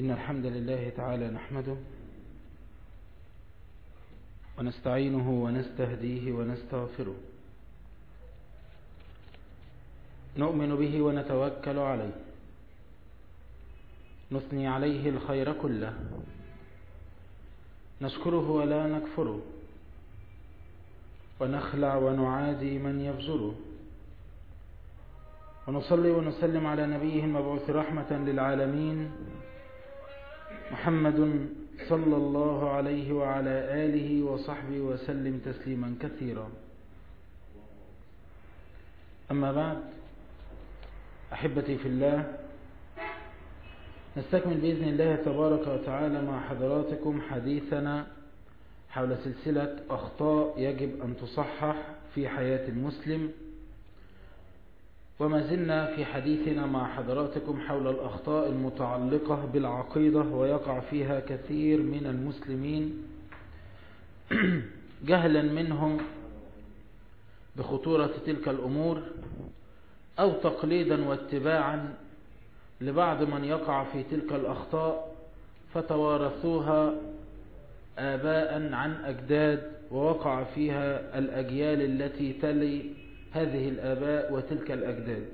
إن الحمد لله تعالى نحمده ونستعينه ونستهديه ونستغفره نؤمن به ونتوكل عليه نثني عليه الخير كله نشكره ولا نكفره ونخلع ونعادي من يفجره ونصلي ونسلم على نبيه المبعوث رحمة للعالمين محمد صلى الله عليه وعلى آله وصحبه وسلم تسليما كثيرا أما بعد أحبتي في الله نستكمل بإذن الله تبارك وتعالى مع حضراتكم حديثنا حول سلسلة أخطاء يجب أن تصحح في حياة المسلم وما زلنا في حديثنا مع حضراتكم حول الأخطاء المتعلقة بالعقيدة ويقع فيها كثير من المسلمين جهلا منهم بخطورة تلك الأمور أو تقليدا واتباعا لبعض من يقع في تلك الأخطاء فتوارثوها آباء عن أجداد ووقع فيها الأجيال التي تلي هذه الآباء وتلك الأجداد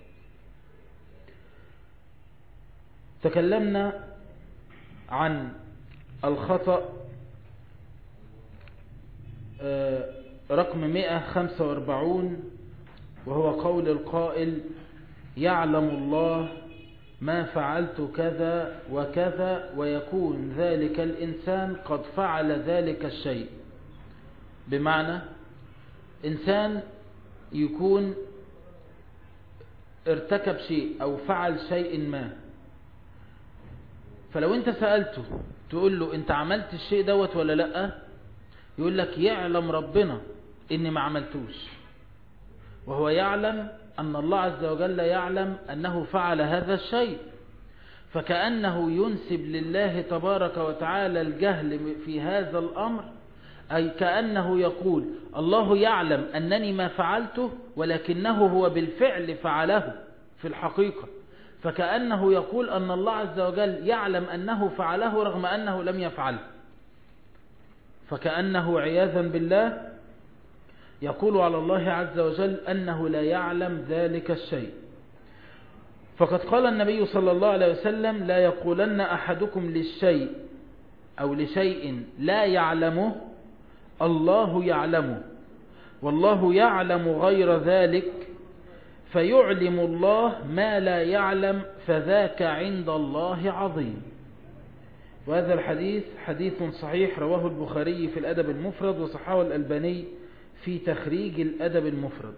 تكلمنا عن الخطأ رقم 145 وهو قول القائل يعلم الله ما فعلت كذا وكذا ويكون ذلك الإنسان قد فعل ذلك الشيء بمعنى إنسان يكون ارتكب شيء أو فعل شيء ما فلو انت سألته تقول له انت عملت الشيء دوت ولا لا يقول لك يعلم ربنا اني ما عملتوش وهو يعلم أن الله عز وجل يعلم أنه فعل هذا الشيء فكأنه ينسب لله تبارك وتعالى الجهل في هذا الأمر أي كأنه يقول الله يعلم أنني ما فعلته ولكنه هو بالفعل فعله في الحقيقة فكأنه يقول أن الله عز وجل يعلم أنه فعله رغم أنه لم يفعله فكأنه عياذا بالله يقول على الله عز وجل أنه لا يعلم ذلك الشيء فقد قال النبي صلى الله عليه وسلم لا يقولن أحدكم للشيء أو لشيء لا يعلمه الله يعلمه والله يعلم غير ذلك فيعلم الله ما لا يعلم فذاك عند الله عظيم وهذا الحديث حديث صحيح رواه البخاري في الأدب المفرد وصححه الألباني في تخريج الأدب المفرد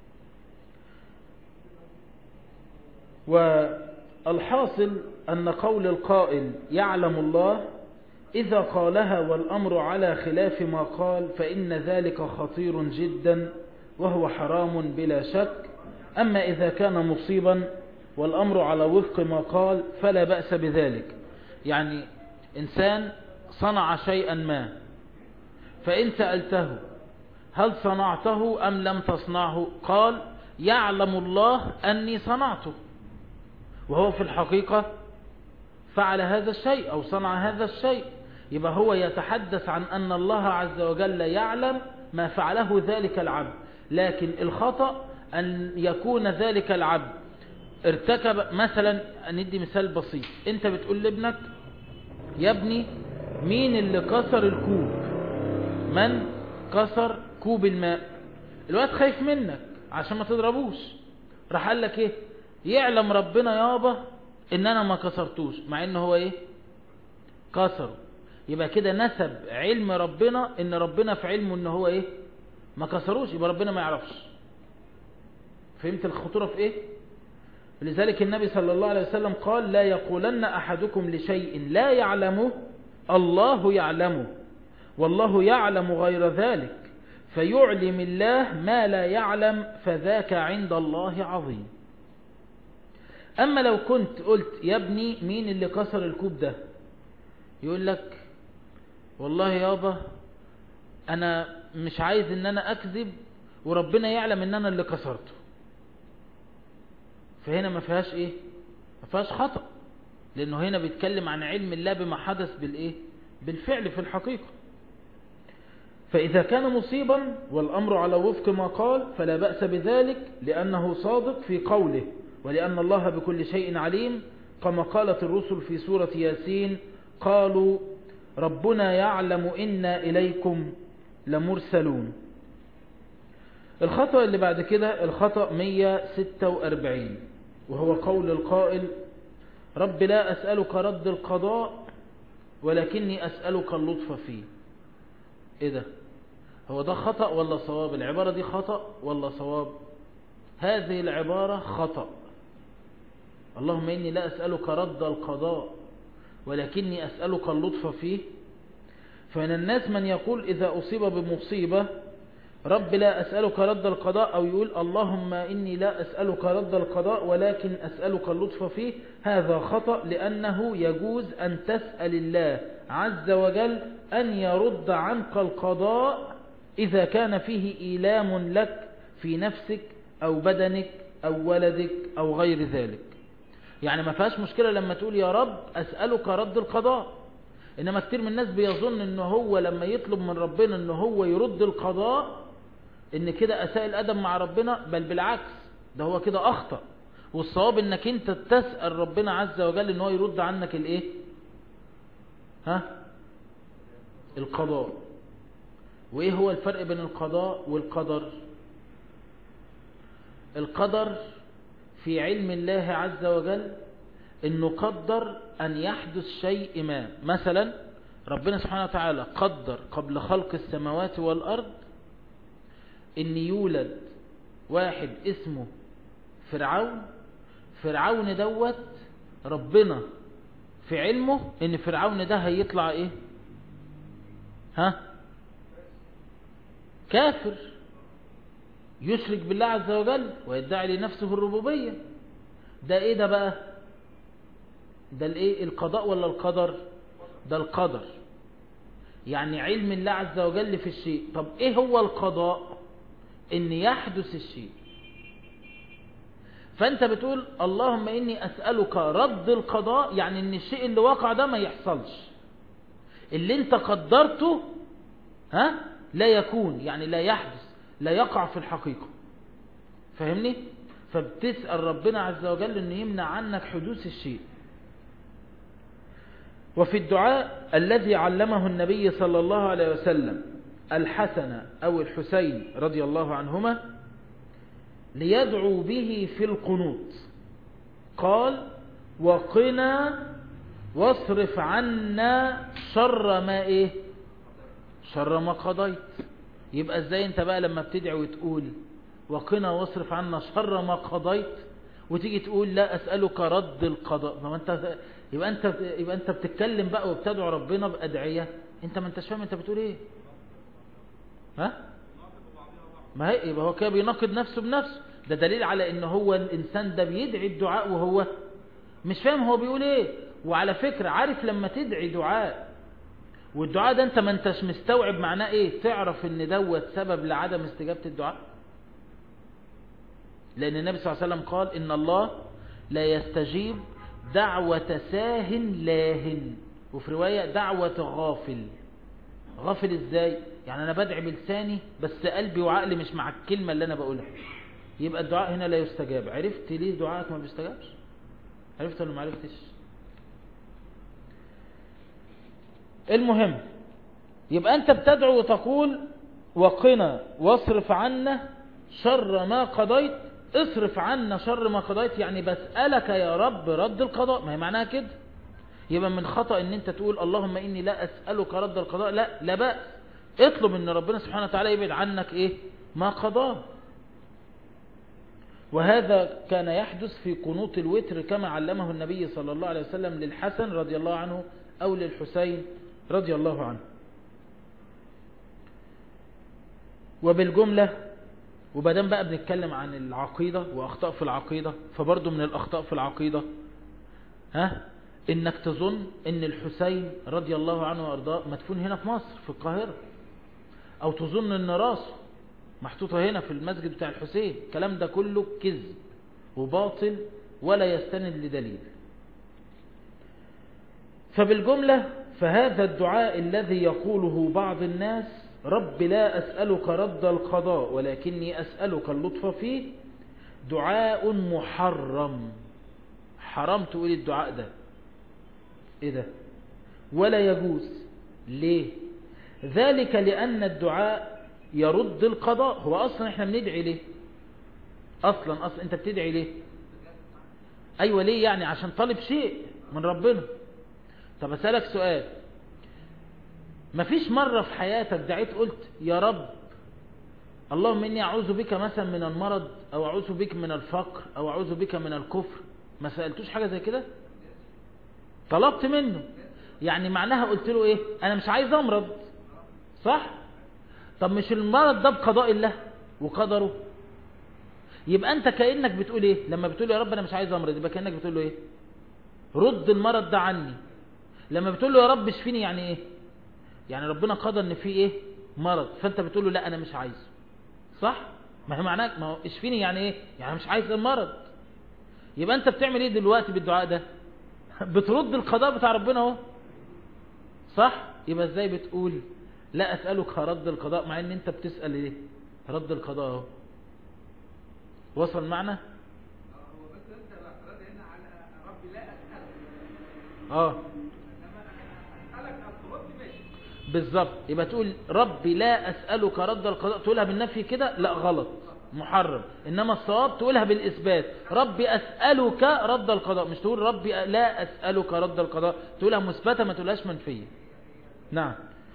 والحاصل أن قول القائل يعلم الله إذا قالها والأمر على خلاف ما قال فإن ذلك خطير جدا وهو حرام بلا شك أما إذا كان مصيبا والأمر على وفق ما قال فلا بأس بذلك يعني إنسان صنع شيئا ما فإن سألته هل صنعته أم لم تصنعه قال يعلم الله أني صنعته وهو في الحقيقة فعل هذا الشيء أو صنع هذا الشيء يبقى هو يتحدث عن أن الله عز وجل يعلم ما فعله ذلك العبد لكن الخطأ أن يكون ذلك العبد ارتكب مثلا ندي مثال بسيط انت بتقول لابنك يا ابني مين اللي كسر الكوب من كسر كوب الماء الواد خايف منك عشان ما تضربوش راح قال لك ايه يعلم ربنا يابا ان انا ما كسرتوش مع ان هو ايه كسره يبقى كده نسب علم ربنا ان ربنا في علمه ان هو ايه ما كسروش يبقى ربنا ما يعرفش فهمت الخطورة في ايه لذلك النبي صلى الله عليه وسلم قال لا يقولن احدكم لشيء لا يعلمه الله يعلمه والله يعلم غير ذلك فيعلم الله ما لا يعلم فذاك عند الله عظيم أما لو كنت قلت يا ابني مين اللي كسر الكوب ده يقول لك والله يابا أنا مش عايز ان أنا أكذب وربنا يعلم ان أنا اللي كسرته فهنا ما فيهاش ايه ما فيهاش خطأ لأنه هنا بيتكلم عن علم الله بما حدث بالإيه بالفعل في الحقيقة فإذا كان مصيبا والأمر على وفق ما قال فلا بأس بذلك لأنه صادق في قوله ولأن الله بكل شيء عليم كما قالت الرسل في سورة ياسين قالوا ربنا يعلم إنا إليكم لمرسلون الخطأ اللي بعد كده الخطأ 146 وهو قول القائل رب لا أسألك رد القضاء ولكني أسألك اللطف فيه ايه ده هو ده خطأ ولا صواب العبارة دي خطأ ولا صواب هذه العبارة خطأ اللهم إني لا أسألك رد القضاء ولكني أسألك اللطف فيه فمن الناس من يقول إذا أصيب بمصيبة رب لا أسألك رد القضاء أو يقول اللهم إني لا أسألك رد القضاء ولكن أسألك اللطف فيه هذا خطأ لأنه يجوز أن تسأل الله عز وجل أن يرد عنك القضاء إذا كان فيه إيلام لك في نفسك أو بدنك أو ولدك أو غير ذلك يعني ما فيهاش مشكلة لما تقول يا رب أسألك رد القضاء إنما كتير من الناس بيظن إنه هو لما يطلب من ربنا إنه هو يرد القضاء إن كده أساء الأدب مع ربنا بل بالعكس ده هو كده أخطأ والصواب إنك أنت تسأل ربنا عز وجل إن هو يرد عنك الإيه ها القضاء وإيه هو الفرق بين القضاء والقدر القدر في علم الله عز وجل انه قدر ان يحدث شيء ما مثلا ربنا سبحانه وتعالى قدر قبل خلق السماوات والارض ان يولد واحد اسمه فرعون فرعون دوت ربنا في علمه ان فرعون ده هيطلع ايه ها كافر يشرك بالله عز وجل ويدعي لنفسه الربوبية ده ايه ده بقى ده الايه القضاء ولا القدر ده القدر يعني علم الله عز وجل في الشيء طب ايه هو القضاء ان يحدث الشيء فانت بتقول اللهم اني اسألك رد القضاء يعني ان الشيء اللي وقع ده ما يحصلش اللي انت قدرته ها لا يكون يعني لا يحدث لا يقع في الحقيقة فاهمني فبتسأل ربنا عز وجل انه يمنع عنك حدوث الشيء وفي الدعاء الذي علمه النبي صلى الله عليه وسلم الحسن أو الحسين رضي الله عنهما ليدعو به في القنوط قال وقنا واصرف عنا شر ما ايه شر ما قضيت يبقى ازاي انت بقى لما بتدعي وتقول وقنا واصرف عنا شر ما قضيت وتيجي تقول لا اسالك رد القضاء ما انت يبقى انت يبقى انت بتتكلم بقى وبتدعو ربنا بادعيه انت ما انتش فاهم انت بتقول ايه ها ما هي يبقى هو كده بيناقض نفسه بنفسه ده دليل على ان هو الانسان ده بيدعي الدعاء وهو مش فاهم هو بيقول ايه وعلى فكرة عارف لما تدعي دعاء والدعاء ده انت ما انتش مستوعب معناه ايه تعرف ان دوت سبب لعدم استجابة الدعاء لان النبي صلى الله عليه وسلم قال ان الله لا يستجيب دعوة ساه لاهن وفي رواية دعوة غافل غافل ازاي يعني انا بدعي بلساني بس قلبي وعقلي مش مع الكلمة اللي انا بقولها يبقى الدعاء هنا لا يستجاب عرفت ليه دعائك ما بيستجابش عرفت ولا ما عرفتش المهم يبقى انت بتدعو وتقول وقنا واصرف عنا شر ما قضيت اصرف عنا شر ما قضيت يعني بسألك يا رب رد القضاء ما هي معناها كده يبقى من خطأ ان انت تقول اللهم اني لا اسألك رد القضاء لا لا بأس اطلب ان ربنا سبحانه وتعالى يبعد عنك ايه ما قضاه وهذا كان يحدث في قنوط الوتر كما علمه النبي صلى الله عليه وسلم للحسن رضي الله عنه او للحسين رضي الله عنه وبالجملة وبدام بقى بنتكلم عن العقيدة واخطاء في العقيدة فبرضو من الاخطاء في العقيدة ها انك تظن ان الحسين رضي الله عنه وارضاه مدفون هنا في مصر في القاهرة او تظن ان راسه محطوطة هنا في المسجد بتاع الحسين الكلام ده كله كذب وباطل ولا يستند لدليل فبالجملة فهذا الدعاء الذي يقوله بعض الناس رب لا أسألك رد القضاء ولكني أسألك اللطف فيه دعاء محرم حرام تقول الدعاء ده ايه ده ولا يجوز ليه ذلك لأن الدعاء يرد القضاء هو أصلا احنا بندعي ليه أصلا أصلا انت بتدعي ليه أيوة ليه يعني عشان طالب شيء من ربنا طب أسألك سؤال مفيش مرة في حياتك دعيت قلت يا رب اللهم إني أعوذ بك مثلا من المرض أو أعوذ بك من الفقر أو أعوذ بك من الكفر ما سألتوش حاجة زي كده طلبت منه يعني معناها قلت له إيه أنا مش عايز أمرض صح طب مش المرض ده بقضاء الله وقدره يبقى أنت كأنك بتقول إيه لما بتقول يا رب أنا مش عايز أمرض يبقى كأنك بتقول له إيه رد المرض ده عني لما بتقول له يا رب اشفيني يعني إيه يعني ربنا قضى ان في ايه مرض فانت بتقول له لا انا مش عايزه صح ما هي معناه ما هو اشفيني يعني ايه يعني مش عايز المرض يبقى انت بتعمل ايه دلوقتي بالدعاء ده بترد القضاء بتاع ربنا اهو صح يبقى ازاي بتقول لا اسالك رد القضاء مع ان انت بتسال ايه رد القضاء اهو وصل معنا هو بس انت الاعتراض هنا على ربي لا اسالك اه انما اسالك او ترد ماشي بالظبط يبقى تقول ربي لا أسألك رد القضاء تقولها بالنفي كده لا غلط محرم إنما الصواب تقولها بالإثبات ربي أسألك رد القضاء مش تقول ربي لا أسألك رد القضاء تقولها مثبتة ما تقولهاش منفية نعم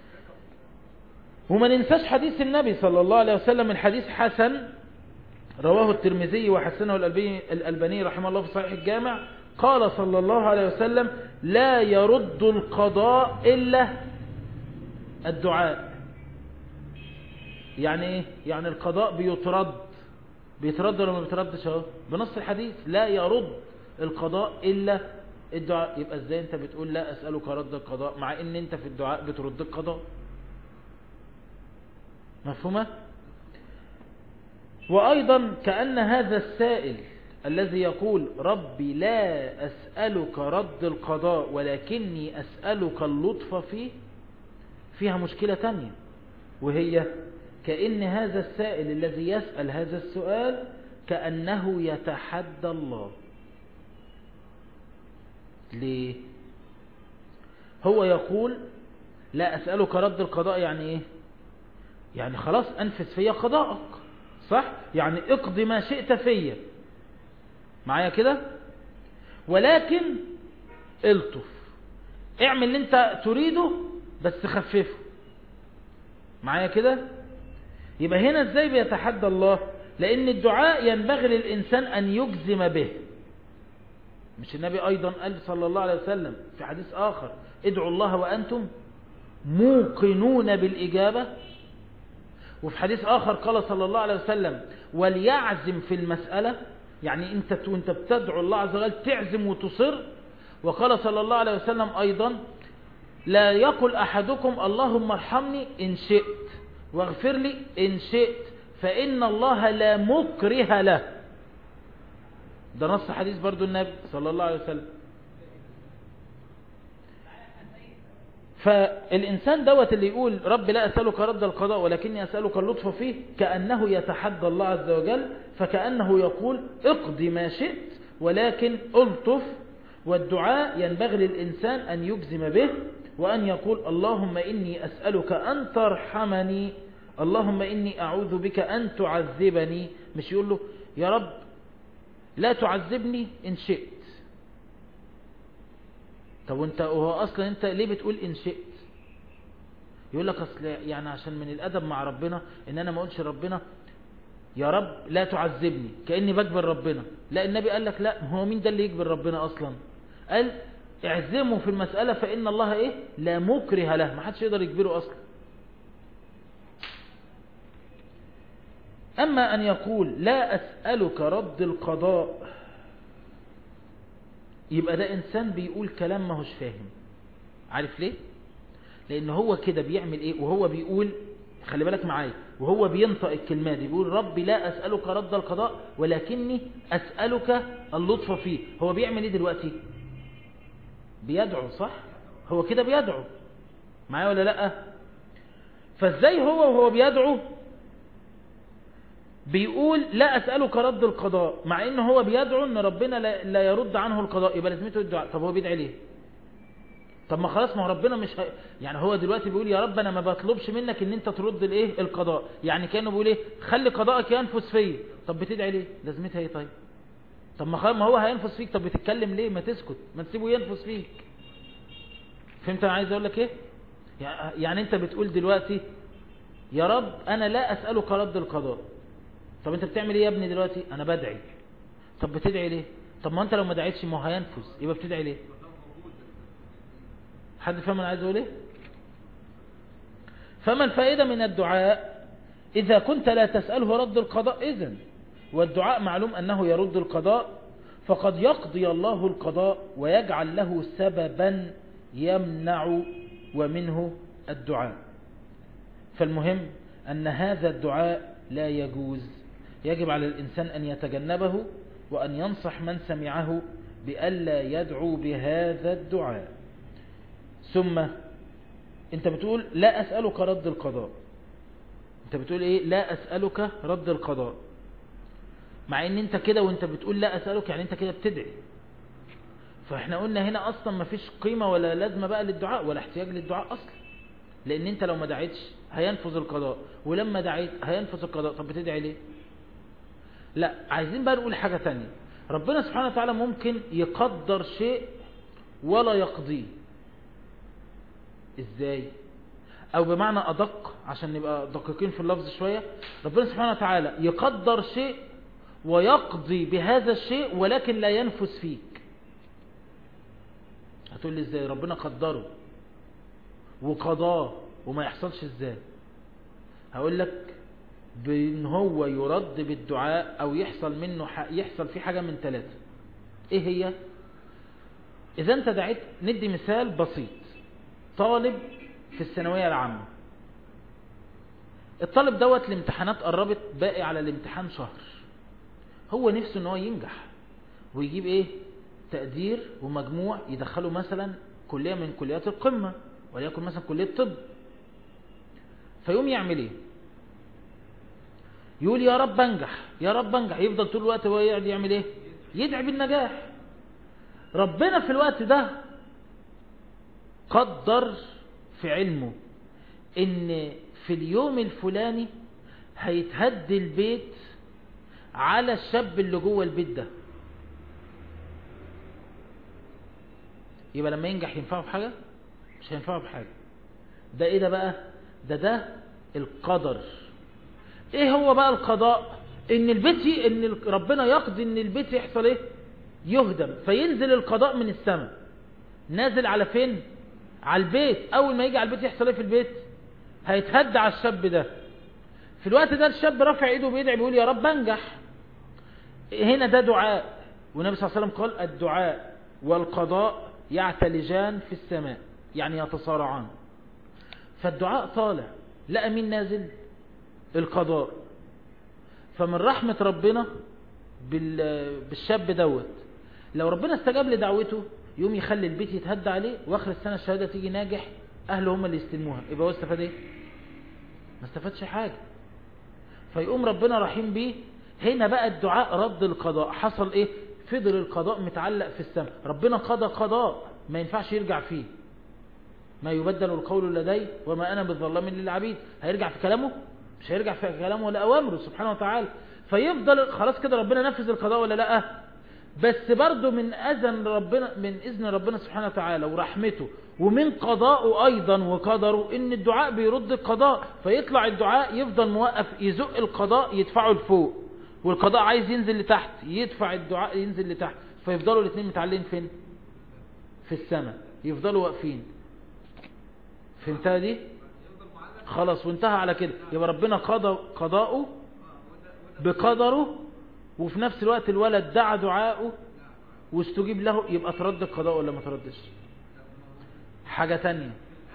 وما ننساش حديث النبي صلى الله عليه وسلم من حديث حسن رواه الترمذي وحسنه الألباني, الألباني رحمه الله في صحيح الجامع قال صلى الله عليه وسلم لا يرد القضاء إلا الدعاء يعني ايه يعني القضاء بيترد بيترد ولا ما بيتردش اهو بنص الحديث لا يرد القضاء الا الدعاء يبقى ازاي انت بتقول لا اسالك رد القضاء مع ان انت في الدعاء بترد القضاء مفهومه وايضا كان هذا السائل الذي يقول ربي لا اسالك رد القضاء ولكني اسالك اللطف فيه فيها مشكلة تانية وهي كأن هذا السائل الذي يسأل هذا السؤال كأنه يتحدى الله ليه هو يقول لا أسألك رد القضاء يعني ايه يعني خلاص أنفذ فيا قضاءك صح يعني اقضي ما شئت فيا معايا كده ولكن الطف اعمل اللي انت تريده بس خففه معايا كده يبقى هنا ازاي بيتحدى الله لان الدعاء ينبغي للانسان ان يجزم به مش النبي ايضا قال صلى الله عليه وسلم في حديث اخر ادعوا الله وانتم موقنون بالاجابة وفي حديث اخر قال صلى الله عليه وسلم وليعزم في المسألة يعني انت وانت بتدعو الله عز وجل تعزم وتصر وقال صلى الله عليه وسلم ايضا لا يقل أحدكم اللهم ارحمني إن شئت واغفر لي إن شئت فإن الله لا مكره له ده نص حديث برضو النبي صلى الله عليه وسلم فالإنسان دوت اللي يقول رب لا أسألك رد القضاء ولكني أسألك اللطف فيه كأنه يتحدى الله عز وجل فكأنه يقول اقضي ما شئت ولكن ألطف والدعاء ينبغي للإنسان أن يجزم به وأن يقول اللهم إني أسألك أن ترحمني اللهم إني أعوذ بك أن تعذبني مش يقول له يا رب لا تعذبني إن شئت طب وانت وهو أصلا انت ليه بتقول إن شئت يقول لك أصل يعني عشان من الأدب مع ربنا إن أنا ما أقولش ربنا يا رب لا تعذبني كأني بجبر ربنا لا النبي قال لك لا هو مين ده اللي يجبر ربنا أصلا قال اعزمه في المسألة فإن الله إيه لا مكره له ما حدش يقدر يجبره أصلا أما أن يقول لا أسألك رد القضاء يبقى ده إنسان بيقول كلام ما هوش فاهم عارف ليه لأن هو كده بيعمل إيه وهو بيقول خلي بالك معايا وهو بينطق الكلمات دي بيقول ربي لا أسألك رد القضاء ولكني أسألك اللطف فيه هو بيعمل إيه دلوقتي بيدعو صح هو كده بيدعو معايا ولا لا فازاي هو وهو بيدعو بيقول لا أسألك رد القضاء مع ان هو بيدعو ان ربنا لا, لا يرد عنه القضاء يبقى لازمته الدعاء طب هو بيدعي ليه طب ما خلاص ما هو ربنا مش ه... يعني هو دلوقتي بيقول يا رب انا ما بطلبش منك ان انت ترد الايه القضاء يعني كانه بيقول ايه خلي قضاءك ينفذ فيا طب بتدعي ليه لازمتها ايه طيب طب ما خلاص ما هو هينفذ فيك طب بتتكلم ليه ما تسكت ما تسيبه ينفذ فيك فهمت انا عايز اقول لك ايه يعني انت بتقول دلوقتي يا رب انا لا اسالك رد القضاء طب انت بتعمل ايه يا ابني دلوقتي انا بدعي طب بتدعي ليه طب ما انت لو ما دعيتش ما هو هينفذ يبقى بتدعي ليه حد فاهم انا عايز اقول ايه فما الفائدة من الدعاء اذا كنت لا تسأله رد القضاء اذن والدعاء معلوم انه يرد القضاء فقد يقضي الله القضاء ويجعل له سببا يمنع ومنه الدعاء فالمهم أن هذا الدعاء لا يجوز يجب على الإنسان أن يتجنبه وأن ينصح من سمعه بألا يدعو بهذا الدعاء ثم أنت بتقول لا أسألك رد القضاء أنت بتقول إيه لا أسألك رد القضاء مع أن أنت كده وأنت بتقول لا أسألك يعني أنت كده بتدعي فاحنا قلنا هنا اصلا ما فيش قيمة ولا لازمة بقى للدعاء ولا احتياج للدعاء اصلا لان انت لو ما دعيتش هينفذ القضاء ولما دعيت هينفذ القضاء طب بتدعي ليه لا عايزين بقى نقول حاجة تانية ربنا سبحانه وتعالى ممكن يقدر شيء ولا يقضيه ازاي او بمعنى ادق عشان نبقى دقيقين في اللفظ شوية ربنا سبحانه وتعالى يقدر شيء ويقضي بهذا الشيء ولكن لا ينفذ فيك هتقول لي ازاي ربنا قدره وقضاه وما يحصلش ازاي هقول لك بان هو يرد بالدعاء او يحصل منه ح... يحصل فيه حاجة من ثلاثة ايه هي اذا انت دعيت ندي مثال بسيط طالب في الثانوية العامة الطالب دوت الامتحانات قربت باقي على الامتحان شهر هو نفسه ان هو ينجح ويجيب ايه تقدير ومجموع يدخله مثلا كلية من كليات القمة وليكن مثلا كلية طب فيقوم يعمل ايه يقول يا رب انجح يا رب انجح يفضل طول الوقت هو يقعد يعمل ايه يدعي بالنجاح ربنا في الوقت ده قدر في علمه ان في اليوم الفلاني هيتهد البيت على الشاب اللي جوه البيت ده يبقى لما ينجح ينفعه بحاجة مش هينفعه بحاجة ده ايه ده بقى ده ده القدر ايه هو بقى القضاء ان البيت ي... ان ربنا يقضي ان البيت يحصل ايه يهدم فينزل القضاء من السماء نازل على فين على البيت اول ما يجي على البيت يحصل ايه في البيت هيتهد على الشاب ده في الوقت ده الشاب رافع ايده بيدعي بيقول يا رب انجح هنا ده دعاء والنبي صلى الله عليه وسلم قال الدعاء والقضاء يعتلجان في السماء يعني يتصارعان فالدعاء طالع لقى مين نازل القضاء فمن رحمة ربنا بالشاب دوت لو ربنا استجاب لدعوته يوم يخلي البيت يتهد عليه واخر السنة الشهادة تيجي ناجح اهله هم اللي يستلموها يبقى هو استفاد ايه ما استفادش حاجة فيقوم ربنا رحيم بيه هنا بقى الدعاء رد القضاء حصل ايه فضل القضاء متعلق في السماء ربنا قضى قضاء ما ينفعش يرجع فيه ما يبدل القول لدي وما أنا بالظلام للعبيد هيرجع في كلامه مش هيرجع في كلامه ولا أوامره سبحانه وتعالى فيفضل خلاص كده ربنا نفذ القضاء ولا لا بس برضه من أذن ربنا من إذن ربنا سبحانه وتعالى ورحمته ومن قضاءه أيضا وقدره إن الدعاء بيرد القضاء فيطلع الدعاء يفضل موقف يزق القضاء يدفعه لفوق والقضاء عايز ينزل لتحت يدفع الدعاء ينزل لتحت فيفضلوا الاثنين متعلقين فين في السماء يفضلوا واقفين فهمتها دي خلاص وانتهى على كده يبقى ربنا قضى قضاؤه بقدره وفي نفس الوقت الولد دعا دعاءه واستجيب له يبقى ترد القضاء ولا ما تردش حاجة تانية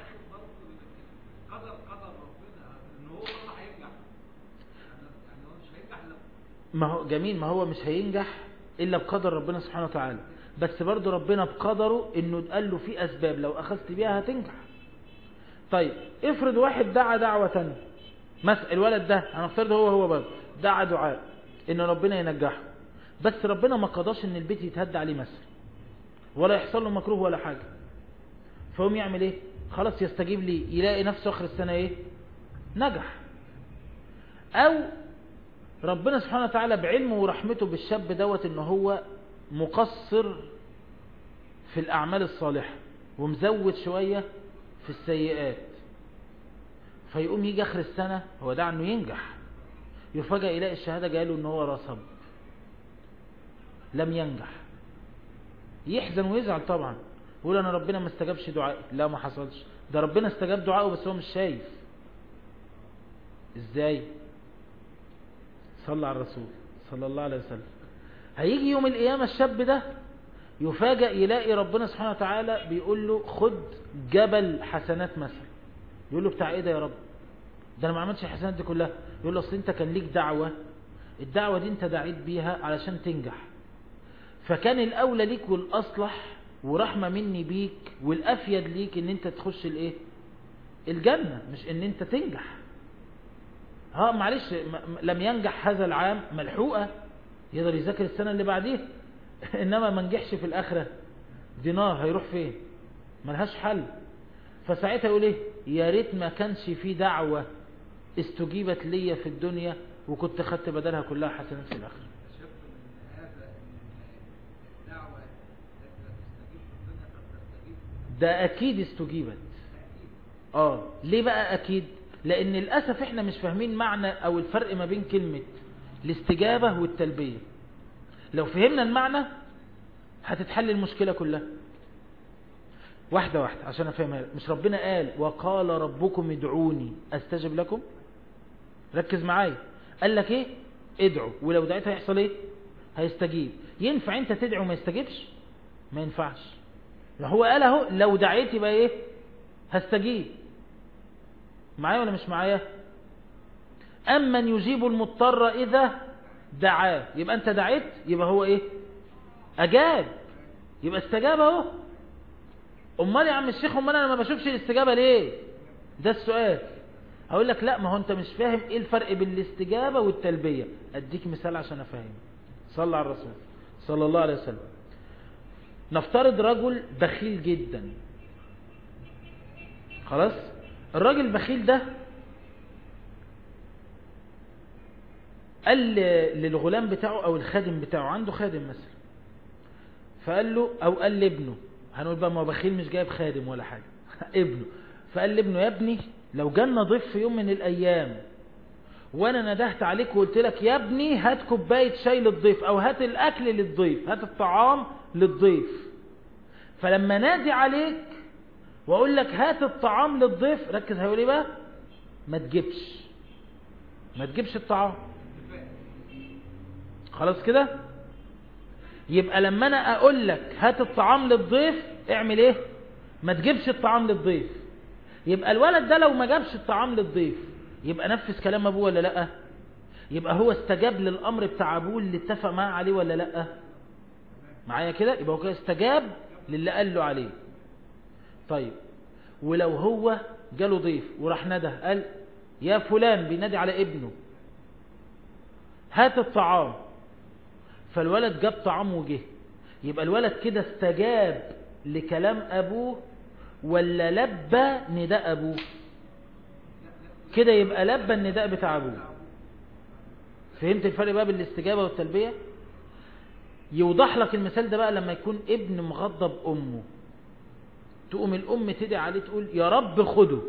قدر قدر ربنا ان هو والله هينجح يعني هو مش هينجح الا ما هو جميل ما هو مش هينجح إلا بقدر ربنا سبحانه وتعالى بس برضو ربنا بقدره انه قال له في اسباب لو اخذت بيها هتنجح طيب افرض واحد دعا دعوة تانية مثلا الولد ده هنفترض هو هو برضه دعا دعاء ان ربنا ينجحه بس ربنا ما قضاش ان البيت يتهد عليه مثلا ولا يحصل له مكروه ولا حاجة فهم يعمل ايه خلاص يستجيب لي يلاقي نفسه اخر السنة ايه نجح او ربنا سبحانه وتعالى بعلمه ورحمته بالشاب دوت ان هو مقصر في الاعمال الصالحة ومزود شوية في السيئات فيقوم يجي اخر السنة هو دعا انه ينجح يفاجأ يلاقي الشهادة جاله ان هو رسب لم ينجح يحزن ويزعل طبعا يقول انا ربنا ما استجابش دعائي لا ما حصلش ده ربنا استجاب دعائه بس هو مش شايف ازاي صلى على الرسول صلى الله عليه وسلم هيجي يوم القيامة الشاب ده يفاجأ يلاقي ربنا سبحانه وتعالى بيقول له خد جبل حسنات مثلا يقول له بتاع ايه ده يا رب ده انا ما عملتش الحسنات دي كلها يقول له اصل انت كان ليك دعوة الدعوة دي انت دعيت بيها علشان تنجح فكان الاولى ليك والاصلح ورحمة مني بيك والافيد ليك ان انت تخش الايه الجنة مش ان انت تنجح ها معلش لم ينجح هذا العام ملحوقة يقدر يذاكر السنة اللي بعديها انما ما نجحش في الاخرة دينار هيروح فين ملهاش حل فساعتها يقول ايه يا ريت ما كانش في دعوة استجيبت ليا في الدنيا وكنت خدت بدلها كلها حسنات في الاخرة شفت من هذا ان الدعوة التي لا تستجيب في الدنيا قد تستجيب ده اكيد استجيبت اه ليه بقى اكيد لان للاسف احنا مش فاهمين معنى او الفرق ما بين كلمة الاستجابة والتلبية لو فهمنا المعنى هتتحل المشكلة كلها واحدة واحدة عشان افهمها لك. مش ربنا قال وقال ربكم ادعوني استجب لكم ركز معايا قال لك ايه ادعوا ولو دعيت هيحصل ايه هيستجيب ينفع انت تدعو ما يستجيبش ما ينفعش هو قال اهو لو دعيت يبقى ايه هستجيب معايا ولا مش معايا أمن يجيب المضطر إذا دعاه يبقى أنت دعيت يبقى هو إيه أجاب يبقى استجاب اهو أمال يا عم الشيخ أمال أنا ما بشوفش الاستجابة ليه ده السؤال هقول لك لا ما هو أنت مش فاهم إيه الفرق بين الاستجابة والتلبية أديك مثال عشان أفهم صلى على الرسول صلى الله عليه وسلم نفترض رجل بخيل جدا خلاص الراجل البخيل ده قال للغلام بتاعه او الخادم بتاعه عنده خادم مثلا فقال له او قال لابنه هنقول بقى ما هو بخيل مش جايب خادم ولا حاجة ابنه فقال لابنه يا ابني لو جالنا ضيف في يوم من الايام وانا ندهت عليك وقلت لك يا ابني هات كوباية شاي للضيف او هات الاكل للضيف هات الطعام للضيف فلما نادي عليك واقول لك هات الطعام للضيف ركز هيقول ايه بقى ما تجيبش ما تجيبش الطعام خلاص كده يبقى لما انا اقول لك هات الطعام للضيف اعمل ايه ما تجيبش الطعام للضيف يبقى الولد ده لو ما جابش الطعام للضيف يبقى نفذ كلام ابوه ولا لا يبقى هو استجاب للامر بتاع ابوه اللي اتفق معاه عليه ولا لا معايا كده يبقى هو كده استجاب للي قال له عليه طيب ولو هو جاله ضيف وراح نده قال يا فلان بينادي على ابنه هات الطعام فالولد جاب طعام وجه يبقى الولد كده استجاب لكلام ابوه ولا لبى نداء ابوه كده يبقى لبى النداء بتاع ابوه فهمت الفرق بقى بين الاستجابة والتلبية يوضح لك المثال ده بقى لما يكون ابن مغضب امه تقوم الام تدعي عليه تقول يا رب خده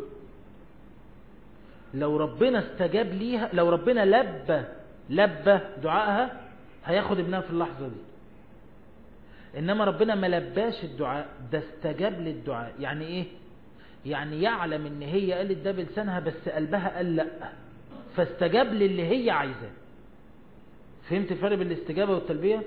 لو ربنا استجاب ليها لو ربنا لبى لبى دعائها هياخد ابنها في اللحظة دي انما ربنا ما لباش الدعاء ده استجاب للدعاء يعني ايه يعني يعلم ان هي قالت ده بلسانها بس قلبها قال لا فاستجاب للي هي عايزاه فهمت الفرق بين الاستجابة والتلبية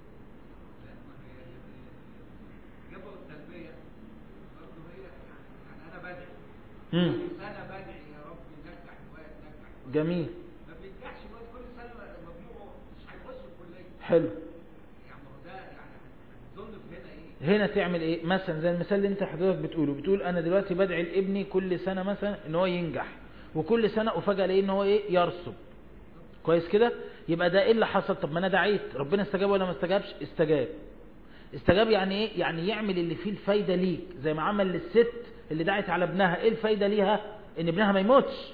جابوا التلبية برضه هي يعني أنا بدعي مم. كل سنة بدعي يا رب نجح الواد نجح جميل ما بينجحش الواد كل سنة مجموعه مش هيخش الكلية حلو يعني ما هو ده يعني هتظن في هنا هنا تعمل ايه مثلا زي المثال اللي انت حضرتك بتقوله بتقول انا دلوقتي بدعي لابني كل سنة مثلا ان هو ينجح وكل سنة افاجئ الاقيه ان هو ايه يرسب كويس كده يبقى ده ايه اللي حصل طب ما انا دعيت ربنا استجاب ولا ما استجابش استجاب استجاب يعني ايه يعني يعمل اللي فيه الفايدة ليك زي ما عمل للست اللي دعت على ابنها ايه الفايدة ليها ان ابنها ما يموتش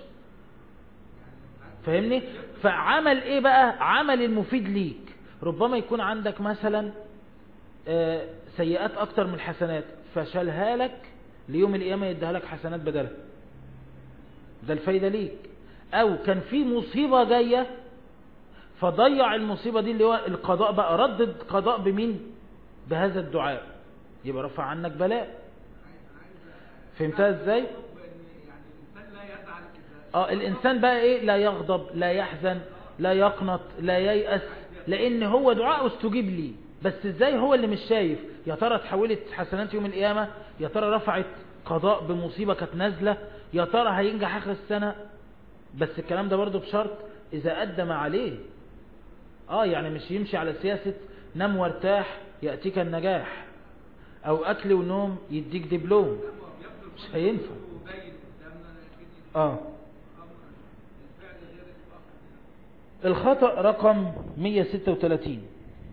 فاهمني فعمل ايه بقى عمل المفيد ليك ربما يكون عندك مثلا آه، سيئات اكتر من الحسنات فشالها لك ليوم القيامة يديها لك حسنات بدلها ده الفايدة ليك او كان في مصيبة جاية فضيع المصيبة دي اللي هو القضاء بقى ردد قضاء بمين بهذا الدعاء يبقى رفع عنك بلاء فهمتها ازاي يعني الانسان لا يزعل اذا اه الانسان بقى ايه لا يغضب لا يحزن لا يقنط لا ييأس لان هو دعاء استجيب لي بس ازاي هو اللي مش شايف يا ترى اتحولت حسنات يوم القيامة يا ترى رفعت قضاء بمصيبة كانت نازلة يا ترى هينجح اخر السنة بس الكلام ده برضو بشرط اذا قدم عليه اه يعني مش يمشي على سياسة نم وارتاح يأتيك النجاح او اكل ونوم يديك دبلوم مش هينفع باين قدامنا لكن اه الفعل غير الواقع الخطأ رقم 136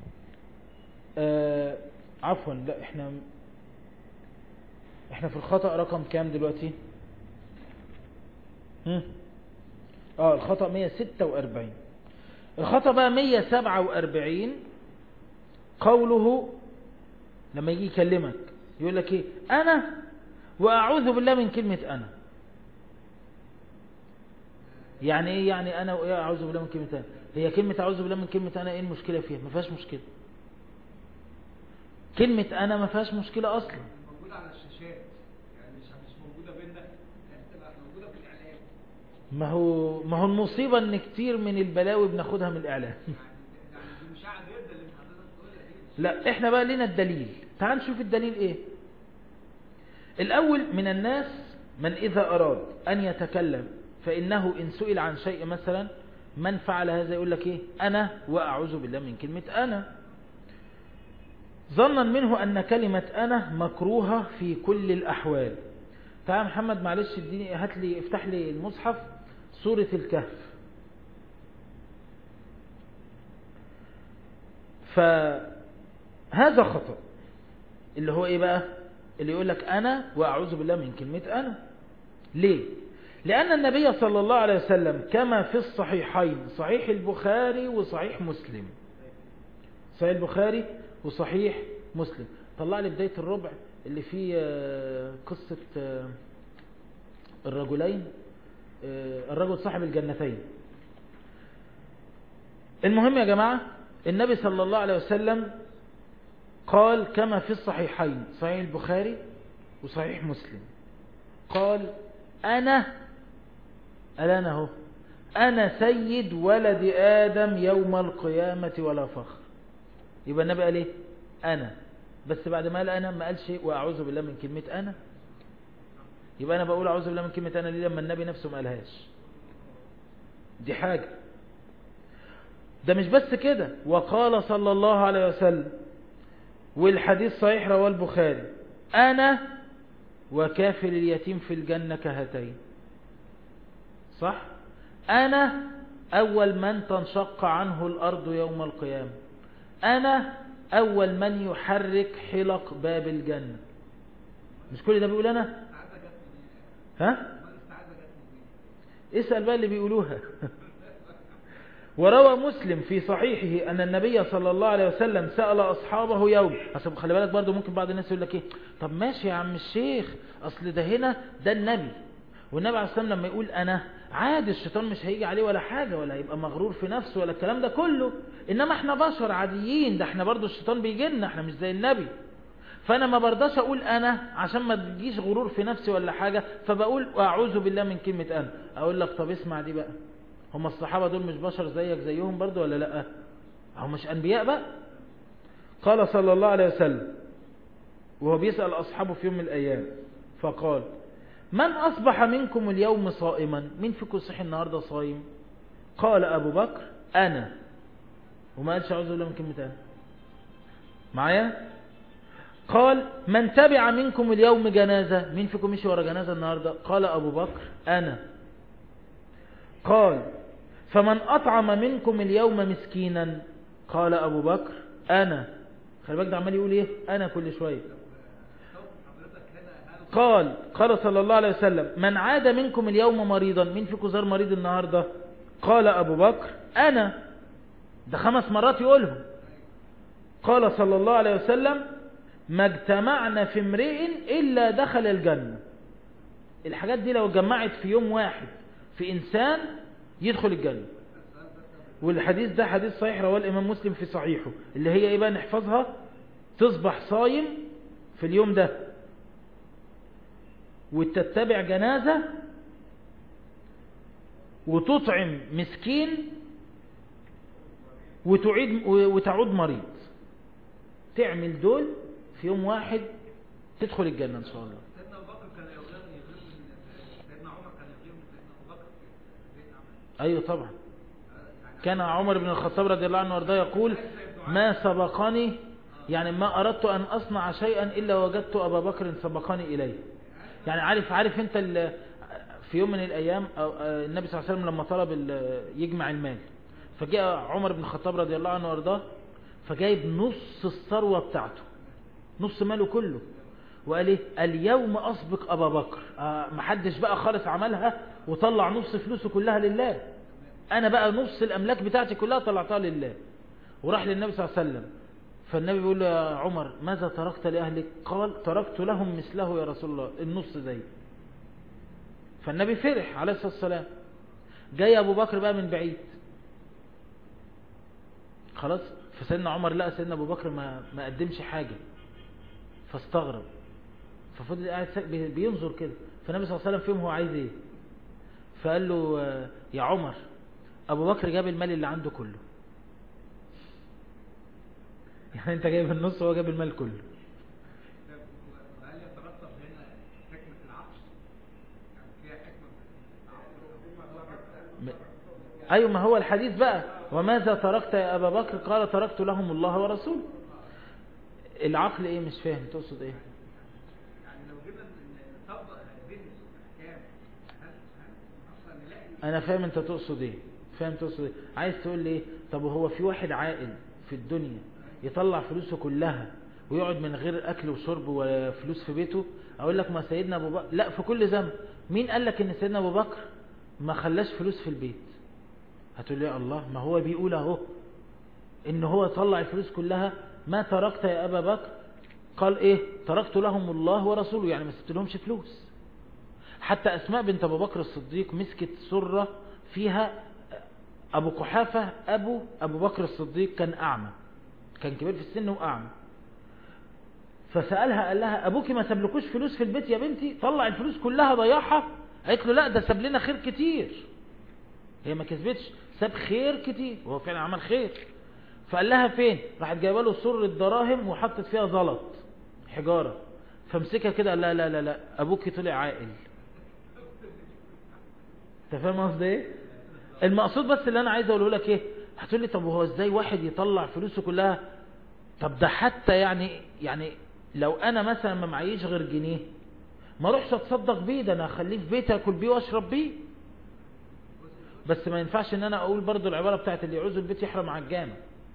آه عفوا لا احنا احنا في الخطأ رقم كام دلوقتي هم؟ اه الخطأ 146 الخطأ بقى 147 قوله لما يجي يكلمك يقول لك ايه انا واعوذ بالله من كلمة انا يعني ايه يعني انا وايه اعوذ بالله من كلمة انا هي كلمة اعوذ بالله من كلمة انا ايه المشكلة فيها ما فيهاش مشكلة كلمة انا ما فيهاش مشكلة اصلا موجودة على الشاشات يعني مش مش موجودة بيننا يعني تبقى موجودة في الإعلام ما هو ما هو المصيبة ان كتير من البلاوي بناخدها من الاعلام يعني يعني دي مشاعة جدا اللي حضرتك بتقولها دي لا احنا بقى لنا الدليل تعال نشوف الدليل ايه الاول من الناس من اذا اراد ان يتكلم فانه ان سئل عن شيء مثلا من فعل هذا يقول لك ايه انا واعوذ بالله من كلمة انا ظنا منه ان كلمة انا مكروهة في كل الاحوال تعال يا محمد معلش اديني هات لي افتح لي المصحف سورة الكهف فهذا خطأ اللي هو ايه بقى اللي يقول لك انا واعوذ بالله من كلمة انا ليه لان النبي صلى الله عليه وسلم كما في الصحيحين صحيح البخاري وصحيح مسلم صحيح البخاري وصحيح مسلم طلع لي بداية الربع اللي فيه آه، قصة آه، الرجلين آه، الرجل صاحب الجنتين المهم يا جماعة النبي صلى الله عليه وسلم قال كما في الصحيحين صحيح البخاري وصحيح مسلم قال أنا ألا أنا هو أنا سيد ولد آدم يوم القيامة ولا فخر يبقى النبي قال إيه أنا بس بعد ما قال أنا ما قالش وأعوذ بالله من كلمة أنا يبقى أنا بقول أعوذ بالله من كلمة أنا ليه لما النبي نفسه ما قالهاش دي حاجة ده مش بس كده وقال صلى الله عليه وسلم والحديث صحيح رواه البخاري أنا وكافل اليتيم في الجنة كهاتين صح أنا أول من تنشق عنه الأرض يوم القيامة أنا أول من يحرك حلق باب الجنة مش كل ده بيقول أنا السعادة جت منين؟ ها أمال السعادة جت منين؟ اسأل بقى اللي بيقولوها وروى مسلم في صحيحه أن النبي صلى الله عليه وسلم سأل أصحابه يوم أصل خلي بالك برضو ممكن بعض الناس يقول لك إيه طب ماشي يا عم الشيخ أصل ده هنا ده النبي والنبي عليه الصلاة والسلام لما يقول أنا عادي الشيطان مش هيجي عليه ولا حاجة ولا هيبقى مغرور في نفسه ولا الكلام ده كله إنما احنا بشر عاديين ده احنا برضو الشيطان بيجي لنا احنا مش زي النبي فانا ما برضاش اقول انا عشان ما تجيش غرور في نفسي ولا حاجة فبقول اعوذ بالله من كلمة انا اقول لك طب اسمع دي بقى هم الصحابة دول مش بشر زيك زيهم برضو ولا لا هم مش انبياء بقى قال صلى الله عليه وسلم وهو بيسأل اصحابه في يوم من الايام فقال من اصبح منكم اليوم صائما مين فيكم صحي النهاردة صايم قال ابو بكر انا وما قالش اعوذ بالله من كلمة انا معايا قال من تبع منكم اليوم جنازة مين فيكم مشي ورا جنازة النهاردة قال أبو بكر أنا قال فمن أطعم منكم اليوم مسكينا قال أبو بكر أنا خلي بالك ده عمال يقول إيه أنا كل شوية حضرتك هنا هل قال قال صلى الله عليه وسلم من عاد منكم اليوم مريضا مين فيكم زار مريض النهاردة قال أبو بكر أنا ده خمس مرات يقولهم قال صلى الله عليه وسلم ما اجتمعنا في امرئ إلا دخل الجنة الحاجات دي لو اتجمعت في يوم واحد في إنسان يدخل الجنة والحديث ده حديث صحيح رواه الإمام مسلم في صحيحه اللي هي إيه بقى نحفظها تصبح صايم في اليوم ده وتتبع جنازة وتطعم مسكين وتعيد وتعود مريض تعمل دول في يوم واحد تدخل الجنة إن شاء الله سيدنا ابو بكر كان يغير يغير من سيدنا عمر كان يغير من سيدنا ابو بكر في بيت عمل أيوة طبعا كان عمر بن الخطاب رضي الله عنه وارضاه يقول ما سبقني يعني ما أردت أن أصنع شيئا إلا وجدت أبا بكر سبقني إليه يعني عارف عارف أنت ال- في يوم من الأيام أو- آه، النبي صلى الله عليه وسلم لما طلب ال- يجمع المال فجاء عمر بن الخطاب رضي الله عنه وارضاه فجايب نص الثروة بتاعته نص ماله كله وقال ايه اليوم أسبق أبا بكر آه محدش بقى خالص عملها وطلع نص فلوسه كلها لله أنا بقى نص الأملاك بتاعتي كلها طلعتها لله وراح للنبي صلى الله عليه وسلم فالنبي بيقول له يا عمر ماذا تركت لأهلك قال تركت لهم مثله يا رسول الله النص ده فالنبي فرح عليه الصلاة والسلام جاي أبو بكر بقى من بعيد خلاص فسيدنا عمر لقى سيدنا أبو بكر ما, ما قدمش حاجة فاستغرب ففضل قاعد ساك- بي- بينظر كده فالنبي صلى الله عليه وسلم فهم هو عايز ايه فقال له آه، يا عمر أبو بكر جاب المال اللي عنده كله يعني انت جايب النص وهو جاب المال كله وهل يترتب هنا حكمة العقل؟ يعني فيها حكمة في العقل م- ايوه ما هو الحديث بقى وماذا تركت يا ابا بكر قال تركت لهم الله ورسوله العقل ايه مش فاهم تقصد ايه يعني لو جينا ن- نطبق هذه الأحكام هل هل أصلا نلاقي انا فاهم انت تقصد ايه فاهم تقصد ايه عايز تقول لي ايه طب هو في واحد عاقل في الدنيا يطلع فلوسه كلها ويقعد من غير اكل وشرب وفلوس في بيته اقول لك ما سيدنا ابو بكر لا في كل ذنب مين قال لك ان سيدنا ابو بكر ما خلاش فلوس في البيت هتقول لي يا الله ما هو بيقول اهو ان هو طلع الفلوس كلها ما تركت يا ابا بكر قال ايه تركت لهم الله ورسوله يعني ما سبت لهمش فلوس حتى أسماء بنت أبو بكر الصديق مسكت سرة فيها أبو قحافة أبو أبو بكر الصديق كان أعمى كان كبير في السن وأعمى فسألها قال لها أبوك ما سابلكوش فلوس في البيت يا بنتي طلع الفلوس كلها ضيعها قالت له لا ده ساب لنا خير كتير هي ما كسبتش ساب خير كتير وهو فعلا عمل خير فقال لها فين راحت جايبه له سر الدراهم وحطت فيها زلط حجارة فمسكها كده قال لا لا لا لا أبوك طلع عاقل انت فاهم قصدي ايه المقصود بس اللي انا عايز اقوله لك ايه هتقول لي طب وهو ازاي واحد يطلع فلوسه كلها طب ده حتى يعني يعني لو انا مثلا ما معيش غير جنيه ما اروحش اتصدق بيه ده انا اخليه في بيتي اكل بيه واشرب بيه بس ما ينفعش ان انا اقول برضو العبارة بتاعت اللي يعوز البيت يحرم على الجامع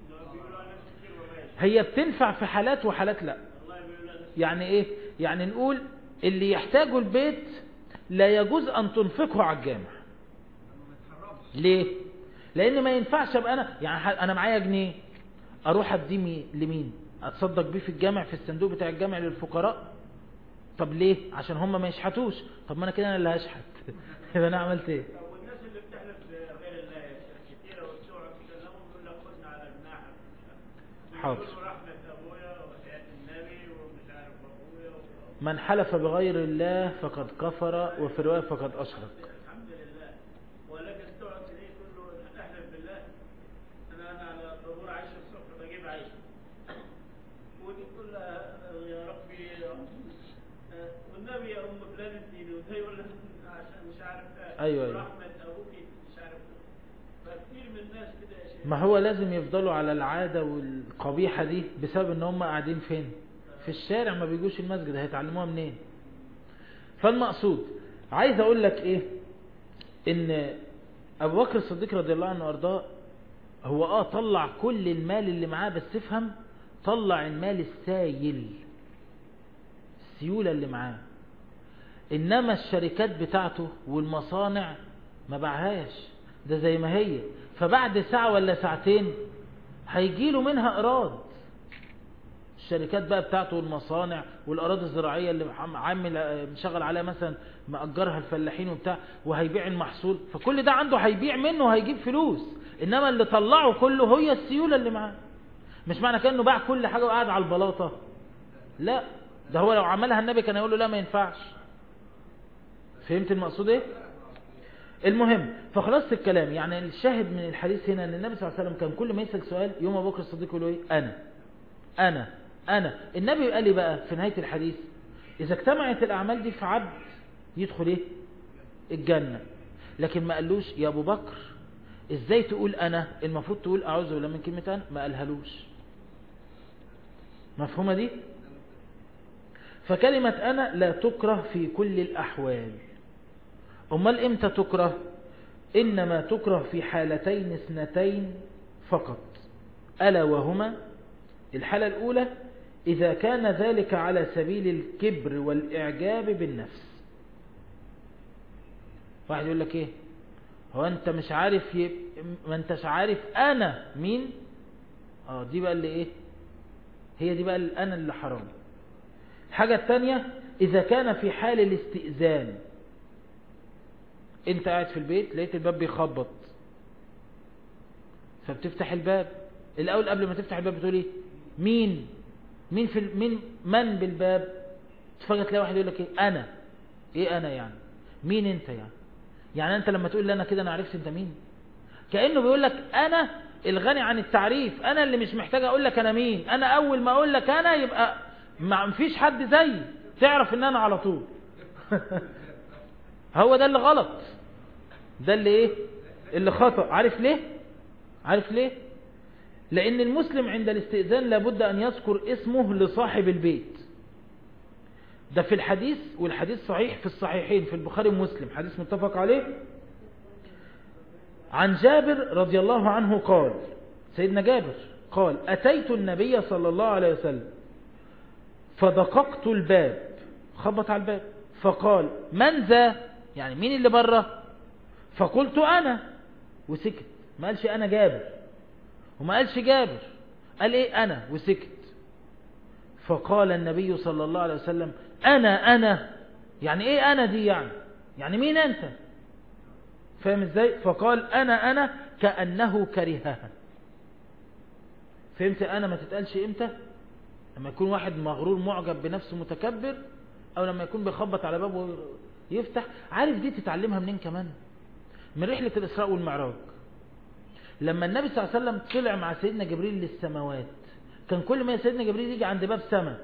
هي بتنفع في حالات وحالات لا يعني ايه يعني نقول اللي يحتاجه البيت لا يجوز ان تنفقه على الجامع ليه لان ما ينفعش ابقى انا يعني ح- انا معايا جنيه اروح اديه مي- لمين اتصدق بيه في الجامع في الصندوق بتاع الجامع للفقراء طب ليه عشان هم ما يشحتوش طب ما انا كده انا اللي هشحت يبقى انا عملت ايه والناس اللي بتحلف بغير الله يا شيخ كتيرة وتقعد تكلمهم يقول لك خدنا على جناحك حاضر. ويقولوا رحمة أبويا وحياة النبي ومش عارف أبويا و... من حلف بغير الله فقد كفر وفي رواية فقد أشرك الحمد لله ولكن تقعد تلاقيه تقول له احلف بالله أنا أنا على طابور عيش الصبح بجيب عيش ودي كلها يا ربي آه، والنبي يا أم فلان اديني وده يقول لك عشان مش عارف آه، أيوة، أيوة. رحمة أبوك مش عارف فكتير من الناس كده يا شيخ ما هو لازم يفضلوا على العادة والقبيحة دي بسبب ان هم قاعدين فين في الشارع ما بيجوش المسجد هيتعلموها منين فالمقصود عايز اقول لك ايه ان ابو بكر الصديق رضي الله عنه وارضاه هو اه طلع كل المال اللي معاه بس افهم طلع المال السايل السيولة اللي معاه انما الشركات بتاعته والمصانع ما باعهاش ده زي ما هي فبعد ساعة ولا ساعتين هيجيله منها ايراد الشركات بقى بتاعته والمصانع والاراضي الزراعيه اللي عامل مشغل عليها مثلا مأجرها الفلاحين وبتاع وهيبيع المحصول فكل ده عنده هيبيع منه وهيجيب فلوس انما اللي طلعه كله هي السيوله اللي معاه مش معنى كانه باع كل حاجه وقاعد على البلاطه لا ده هو لو عملها النبي كان يقول له لا ما ينفعش فهمت المقصود ايه المهم فخلاص الكلام يعني الشاهد من الحديث هنا ان النبي صلى الله عليه وسلم كان كل ما يسأل سؤال يوم ابو بكر الصديق يقول له ايه انا انا انا النبي قال لي بقى في نهاية الحديث اذا اجتمعت الاعمال دي في عبد يدخل ايه الجنة لكن ما قالوش يا ابو بكر ازاي تقول انا المفروض تقول اعوذ بالله من كلمة انا ما قالهالوش مفهومة دي فكلمة انا لا تكره في كل الاحوال امال امتى تكره انما تكره في حالتين اثنتين فقط الا وهما الحالة الاولى اذا كان ذلك على سبيل الكبر والاعجاب بالنفس واحد يقول لك ايه هو انت مش عارف يب... ما انتش عارف انا مين اه دي بقى اللي ايه هي دي بقى الانا اللي حرام الحاجة الثانية اذا كان في حال الاستئذان انت قاعد في البيت لقيت الباب بيخبط فبتفتح الباب الاول قبل ما تفتح الباب بتقول ايه مين مين في ال... مين من بالباب تفاجئ تلاقي واحد يقول لك ايه انا ايه انا يعني مين انت يعني يعني انت لما تقول لي انا كده انا عرفت انت مين كانه بيقول لك انا الغني عن التعريف انا اللي مش محتاج اقول لك انا مين انا اول ما اقول لك انا يبقى ما فيش حد زيي تعرف ان انا على طول هو ده اللي غلط ده اللي ايه اللي خطأ عارف ليه عارف ليه لان المسلم عند الاستئذان لابد ان يذكر اسمه لصاحب البيت ده في الحديث والحديث صحيح في الصحيحين في البخاري ومسلم حديث متفق عليه عن جابر رضي الله عنه قال سيدنا جابر قال أتيت النبي صلى الله عليه وسلم فدققت الباب خبط على الباب فقال من ذا يعني مين اللي بره فقلت أنا وسكت ما قالش أنا جابر وما قالش جابر قال إيه أنا وسكت فقال النبي صلى الله عليه وسلم أنا أنا يعني إيه أنا دي يعني يعني مين أنت فاهم إزاي فقال أنا أنا كأنه كرهها فهمت أنا ما تتقالش إمتى لما يكون واحد مغرور معجب بنفسه متكبر أو لما يكون بيخبط على بابه يفتح عارف دي تتعلمها منين كمان من رحلة الإسراء والمعراج لما النبي صلى الله عليه وسلم طلع مع سيدنا جبريل للسماوات كان كل ما سيدنا جبريل يجي عند باب سماء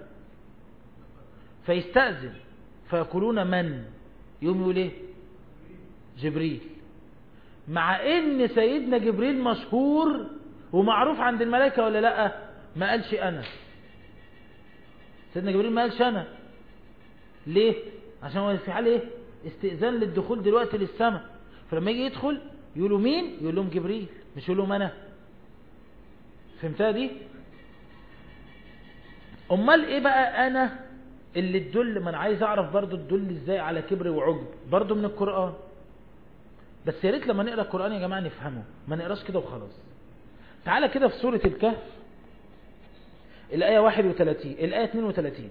فيستأذن فيقولون من يوم يقول ايه جبريل مع ان سيدنا جبريل مشهور ومعروف عند الملائكة ولا لا ما قالش انا سيدنا جبريل ما قالش انا ليه عشان هو في حال ايه استئذان للدخول دلوقتي للسماء فلما يجي يدخل يقولوا مين يقول لهم جبريل مش يقول لهم انا فهمتها دي امال ايه بقى انا اللي تدل ما انا عايز اعرف برضو تدل ازاي على كبر وعجب برضو من القرآن بس يا ريت لما نقرا القرآن يا جماعة نفهمه ما نقراش كده وخلاص تعالى كده في سورة الكهف الآية 31 الآية 32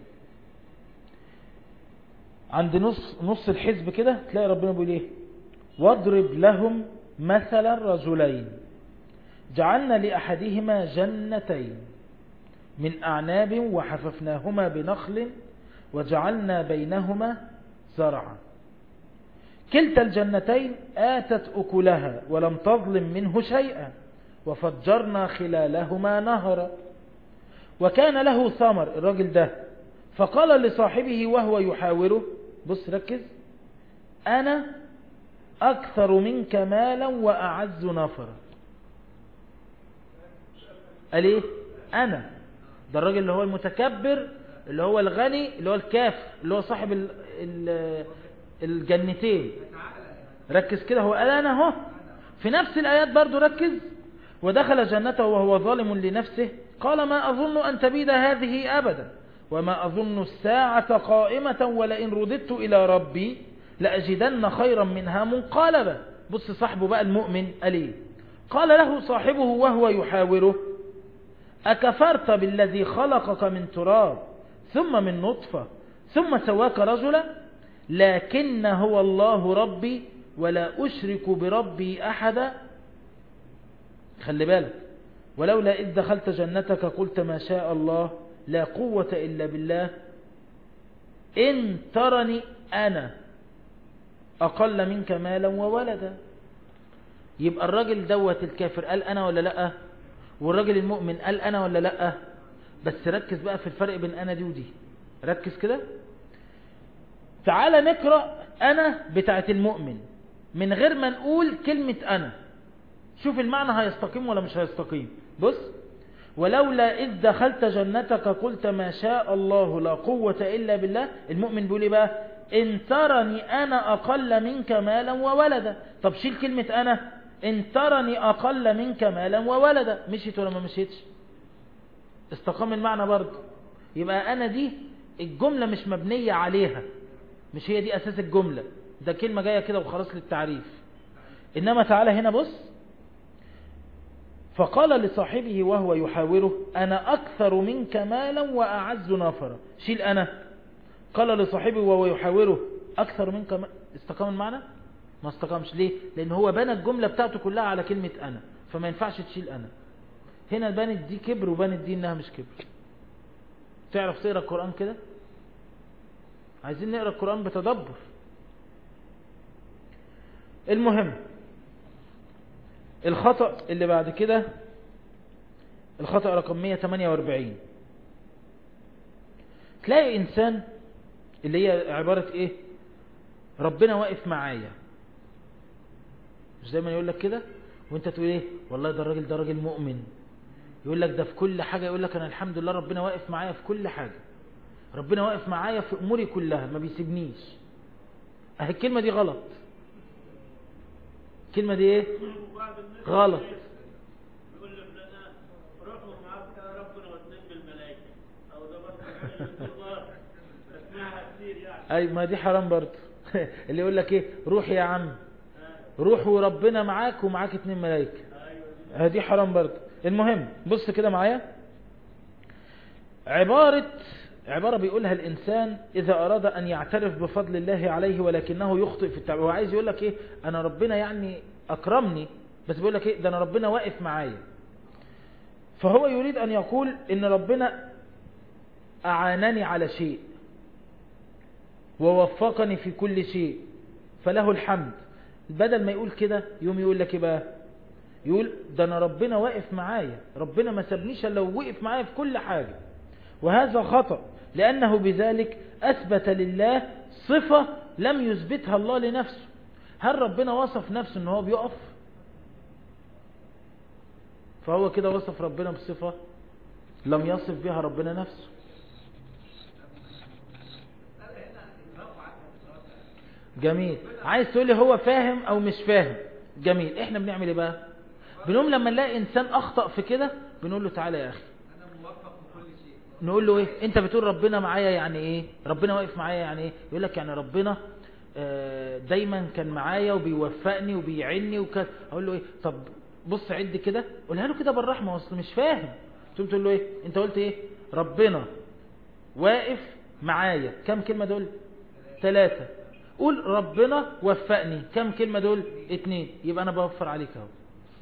عند نص نص الحزب كده تلاقي ربنا بيقول ايه واضرب لهم مثلا رجلين جعلنا لأحدهما جنتين من أعناب وحففناهما بنخل وجعلنا بينهما زرعا كلتا الجنتين آتت أكلها ولم تظلم منه شيئا وفجرنا خلالهما نهرا وكان له ثمر الراجل ده فقال لصاحبه وهو يحاوره بص ركز أنا أكثر منك مالا وأعز نفرا قال إيه أنا ده الراجل اللي هو المتكبر اللي هو الغني اللي هو الكافر اللي هو صاحب ال ال الجنتين ركز كده هو قال انا اهو في نفس الايات برضو ركز ودخل جنته وهو ظالم لنفسه قال ما اظن ان تبيد هذه ابدا وما اظن الساعة قائمة ولئن رددت الى ربي لأجدن خيرا منها منقلبا بص صاحبه بقى المؤمن قال ايه قال له صاحبه وهو يحاوره أكفرت بالذي خلقك من تراب ثم من نطفة ثم سواك رجلا لكن هو الله ربي ولا أشرك بربي أحدا خلي بالك ولولا إذ دخلت جنتك قلت ما شاء الله لا قوة إلا بالله إن ترني أنا أقل منك مالا وولدا يبقى الراجل دوت الكافر قال أنا ولا لأ والراجل المؤمن قال أنا ولا لأ بس ركز بقى في الفرق بين أنا دي ودي ركز كده تعال نقرأ أنا بتاعت المؤمن من غير ما نقول كلمة أنا شوف المعنى هيستقيم ولا مش هيستقيم بص ولولا إذ دخلت جنتك قلت ما شاء الله لا قوة إلا بالله المؤمن بيقول إيه بقى إن ترني أنا أقل منك مالا وولدا طب شيل كلمة أنا إن ترني أقل منك مالا وولدا مشيت ولا ما مشيتش استقام المعنى برضه يبقى أنا دي الجملة مش مبنية عليها مش هي دي أساس الجملة ده كلمة جاية كده وخلاص للتعريف إنما تعالى هنا بص فقال لصاحبه وهو يحاوره أنا أكثر منك مالا وأعز نفرا شيل أنا قال لصاحبه وهو يحاوره أكثر منك مالا استقام المعنى ما استقامش ليه لأن هو بنى الجملة بتاعته كلها على كلمة أنا فما ينفعش تشيل أنا هنا بنت دي كبر وبنت دي إنها مش كبر تعرف تقرأ القرآن كده عايزين نقرأ القرآن بتدبر المهم الخطأ اللي بعد كده الخطأ رقم 148 تلاقي إنسان اللي هي عبارة إيه ربنا واقف معايا مش دايما يقول لك كده وانت تقول ايه والله ده الراجل ده راجل مؤمن يقول لك ده في كل حاجة يقول لك انا الحمد لله ربنا واقف معايا في كل حاجة ربنا واقف معايا في اموري كلها ما بيسيبنيش اهي الكلمة دي غلط الكلمة دي ايه وبعض الناس غلط. يقول لك ده انا روحوا معاك يا ربنا واثنين بالملائكه او ده برضه الله اسمعها كتير يعني اي ما دي حرام برضه اللي يقول لك ايه روح يا عم آه، روح وربنا معاك ومعاك اتنين ملايكة ايوه دي دي حرام برضه المهم بص كده معايا عبارة عبارة بيقولها الإنسان إذا أراد أن يعترف بفضل الله عليه ولكنه يخطئ في التعبير هو عايز يقول لك إيه أنا ربنا يعني أكرمني بس بيقول لك إيه ده أنا ربنا واقف معايا فهو يريد أن يقول إن ربنا أعانني على شيء ووفقني في كل شيء فله الحمد بدل ما يقول كده يوم يقول لك إيه بقى يقول ده أنا ربنا واقف معايا ربنا ما سابنيش إلا لو وقف معايا في كل حاجة وهذا خطأ لأنه بذلك أثبت لله صفة لم يثبتها الله لنفسه هل ربنا وصف نفسه أنه هو بيقف فهو كده وصف ربنا بصفة لم يصف بها ربنا نفسه جميل عايز تقولي هو فاهم او مش فاهم جميل احنا بنعمل ايه بقى بنقوم لما نلاقي انسان اخطأ في كده بنقول له تعالى يا اخي انا موفق في كل شيء نقول له ايه انت بتقول ربنا معايا يعني ايه ربنا واقف معايا يعني ايه يقول لك يعني ربنا آه، دايما كان معايا وبيوفقني وبيعني وكذا اقول له ايه طب بص عد كده قولها له كده بالرحمه اصل مش فاهم تقوم تقول له ايه انت قلت ايه ربنا واقف معايا كم كلمه دول ثلاثه قول ربنا وفقني كم كلمه دول اتنين يبقى انا بوفر عليك اهو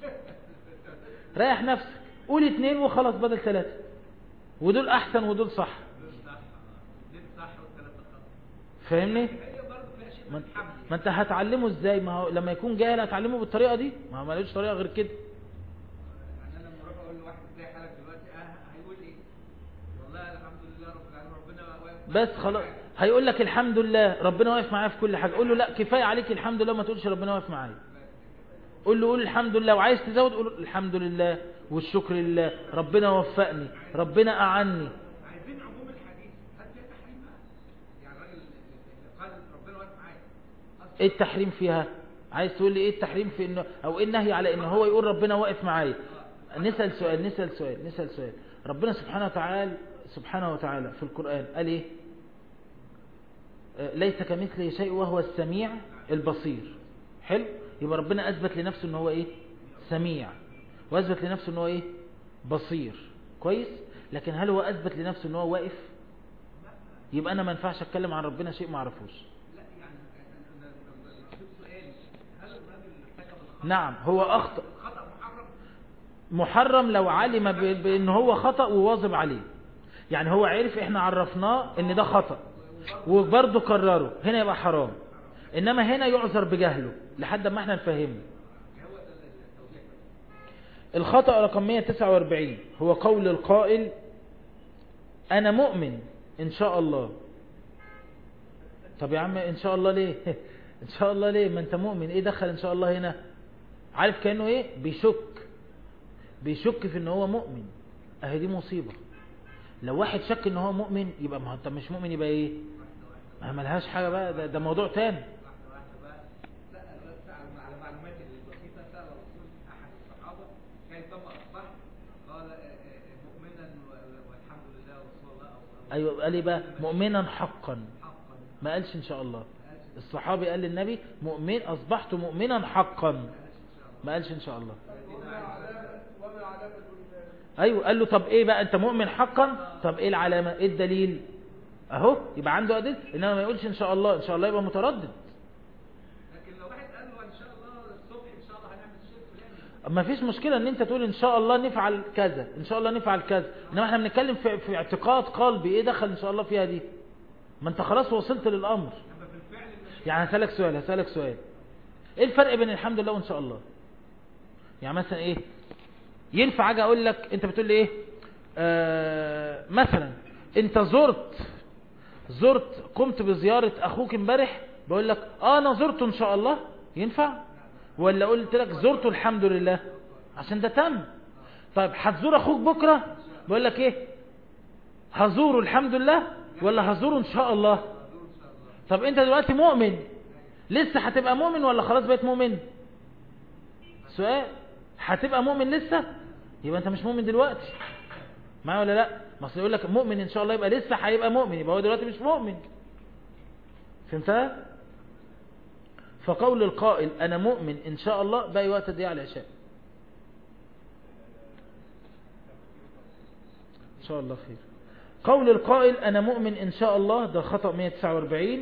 ريح نفسك قول اتنين وخلاص بدل ثلاثه ودول احسن ودول صح دول صح دي صح والثلاثه خطا فاهمني هي برضه فيها شيء ما من انت- الحمل ما انت هتعلمه ازاي ما هو لما يكون جاهل هتعلمه بالطريقه دي ما هو مالوش طريقه غير كده يعني انا لما اروح اقول لواحد زي حالك دلوقتي اه هيقول ايه؟ والله الحمد لله رب العالمين ربنا واقف بس خلاص هيقول لك الحمد لله ربنا واقف معايا في كل حاجه قول له لا كفايه عليك الحمد لله ما تقولش ربنا واقف معايا قول له قول الحمد لله وعايز تزود قول الحمد لله والشكر لله ربنا وفقني ربنا اعني عايزين عموم الحديث هات ايه التحريم فيها عايز تقول لي ايه التحريم في انه او ايه النهي على ان هو يقول ربنا واقف معايا نسأل سؤال نسأل سؤال نسأل سؤال ربنا سبحانه وتعالى سبحانه وتعالى في القرآن قال ايه آه، ليس كمثله شيء وهو السميع البصير حلو يبقى ربنا اثبت لنفسه ان هو ايه سميع واثبت لنفسه ان هو ايه بصير كويس لكن هل هو اثبت لنفسه ان هو واقف يبقى انا ما ينفعش اتكلم عن ربنا شيء ما اعرفوش لا يعني أنا- أنا- أنا- المقصود سؤالي هل الراجل ارتكب الخطأ نعم هو اخطأ خطأ محرم محرم لو علم ب- بان هو خطأ وواظب عليه يعني هو عرف احنا عرفناه ان ده خطأ وبرضه كرره هنا يبقى حرام انما هنا يعذر بجهله لحد ما احنا نفهمه الخطأ رقم 149 هو قول القائل انا مؤمن ان شاء الله طب يا عم ان شاء الله ليه ان شاء الله ليه ما انت مؤمن ايه دخل ان شاء الله هنا عارف كأنه ايه بيشك بيشك في ان هو مؤمن اهي دي مصيبة لو واحد شك ان هو مؤمن يبقى ما هو انت مش مؤمن يبقى ايه ما ملهاش حاجة بقى ده, ده موضوع تاني واحدة واحدة بقى سأل سأل على معلومات البسيطة سأل الرسول أحد الصحابة كيف ما أصبحت قال آه، آه، مؤمنا و- والحمد لله ورسول الله أو أو ايوه قال ايه بقى مؤمنا حقا حقا ما قالش ان شاء الله الصحابي قال للنبي مؤمن اصبحت مؤمنا حقا ما قالش ان شاء الله ايوه قال له طب ايه بقى انت مؤمن حقا طب ايه العلامة ايه الدليل اهو يبقى عنده ادله انما ما يقولش ان شاء الله ان شاء الله يبقى متردد لكن لو واحد قال له إن شاء الله الصبح إن شاء الله هنعمل الشيء الفلاني ما فيش مشكلة ان انت تقول ان شاء الله نفعل كذا ان شاء الله نفعل كذا انما احنا بنتكلم في, في اعتقاد قلبي ايه دخل ان شاء الله فيها دي ما انت خلاص وصلت للامر أما في الفعل المشي يعني هسألك سؤال هسألك سؤال ايه الفرق بين الحمد لله وان شاء الله يعني مثلا ايه ينفع اجي اقول لك انت بتقول لي ايه آه مثلا انت زرت زرت قمت بزيارة اخوك امبارح بقول لك اه انا زرته ان شاء الله ينفع ولا قلت لك زرته الحمد لله عشان ده تم طيب هتزور اخوك بكرة بقول لك ايه هزوره الحمد لله ولا هزوره ان شاء الله طب انت دلوقتي مؤمن لسه هتبقى مؤمن ولا خلاص بقيت مؤمن سؤال هتبقى مؤمن لسه يبقى انت مش مؤمن دلوقتي معايا ولا لا ما اصل يقول لك مؤمن ان شاء الله يبقى لسه هيبقى مؤمن يبقى هو دلوقتي مش مؤمن فهمتها فقول القائل انا مؤمن ان شاء الله باقي وقت دي على العشاء ان شاء الله خير قول القائل انا مؤمن ان شاء الله ده خطأ 149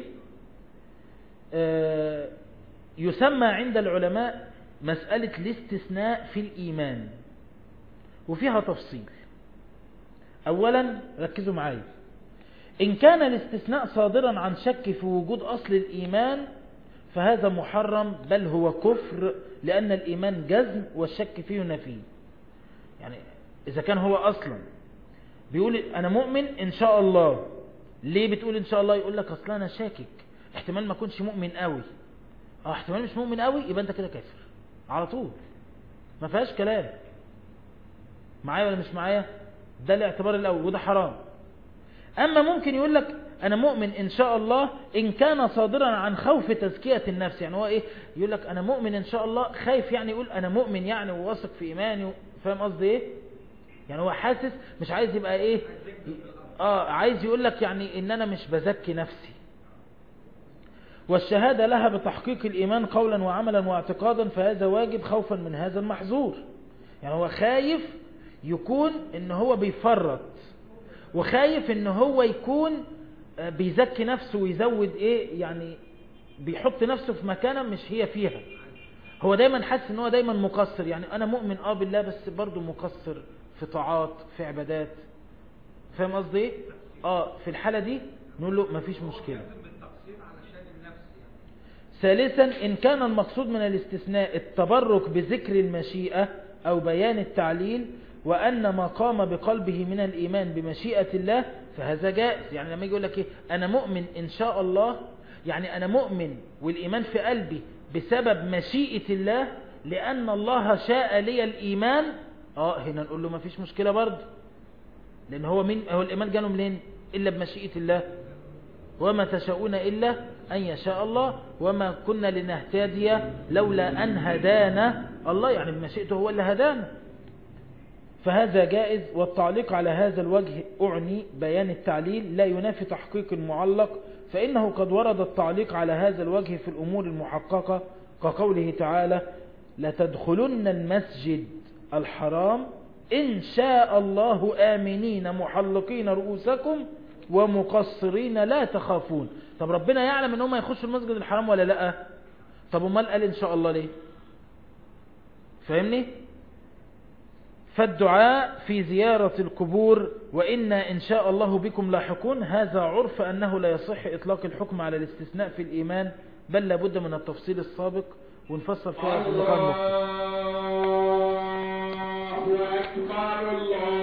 آه، يسمى عند العلماء مسألة الاستثناء في الإيمان وفيها تفصيل أولا ركزوا معايا إن كان الاستثناء صادرا عن شك في وجود أصل الإيمان فهذا محرم بل هو كفر لأن الإيمان جزم والشك فيه نفي يعني إذا كان هو أصلا بيقول أنا مؤمن إن شاء الله ليه بتقول إن شاء الله يقول لك أصلا أنا شاكك احتمال ما كنش مؤمن قوي اه احتمال مش مؤمن قوي يبقى انت كده كافر على طول ما فيهاش كلام معايا ولا مش معايا ده الاعتبار الاول وده حرام اما ممكن يقول لك انا مؤمن ان شاء الله ان كان صادرا عن خوف تزكية النفس يعني هو ايه يقول لك انا مؤمن ان شاء الله خايف يعني يقول انا مؤمن يعني وواثق في ايماني فاهم قصدي ايه يعني هو حاسس مش عايز يبقى ايه اه عايز يقول لك يعني ان انا مش بزكي نفسي والشهادة لها بتحقيق الإيمان قولا وعملا واعتقادا فهذا واجب خوفا من هذا المحظور يعني هو خايف يكون ان هو بيفرط وخايف ان هو يكون آه، بيزكي نفسه ويزود ايه يعني بيحط نفسه في مكانة مش هي فيها هو دايما حاسس ان هو دايما مقصر يعني انا مؤمن اه بالله بس برضه مقصر في طاعات في عبادات فاهم قصدي ايه اه في الحالة دي نقول له مفيش مشكلة لازم بالتقصير علشان النفس يعني ثالثا إن كان المقصود من الاستثناء التبرك بذكر المشيئة أو بيان التعليل وأن ما قام بقلبه من الإيمان بمشيئة الله فهذا جائز يعني لما يجي يقول لك إيه أنا مؤمن إن شاء الله يعني أنا مؤمن والإيمان في قلبي بسبب مشيئة الله لأن الله شاء لي الإيمان آه هنا نقول له ما فيش مشكلة برضه لأن هو من هو الإيمان جاله منين إلا بمشيئة الله وما تشاءون إلا أن يشاء الله وما كنا لنهتدي لولا أن هدانا الله يعني بمشيئته هو اللي هدانا فهذا جائز والتعليق على هذا الوجه أعني بيان التعليل لا ينافي تحقيق المعلق فإنه قد ورد التعليق على هذا الوجه في الأمور المحققة كقوله تعالى لتدخلن المسجد الحرام إن شاء الله آمنين محلقين رؤوسكم ومقصرين لا تخافون طب ربنا يعلم ان هم يخشوا المسجد الحرام ولا لا طب امال قال ان شاء الله ليه فاهمني فالدعاء في زيارة القبور وإنا إن شاء الله بكم لاحقون هذا عرف أنه لا يصح إطلاق الحكم على الاستثناء في الإيمان بل لابد من التفصيل السابق ونفصل فيها في اللقاء المقبل الله أكبر الله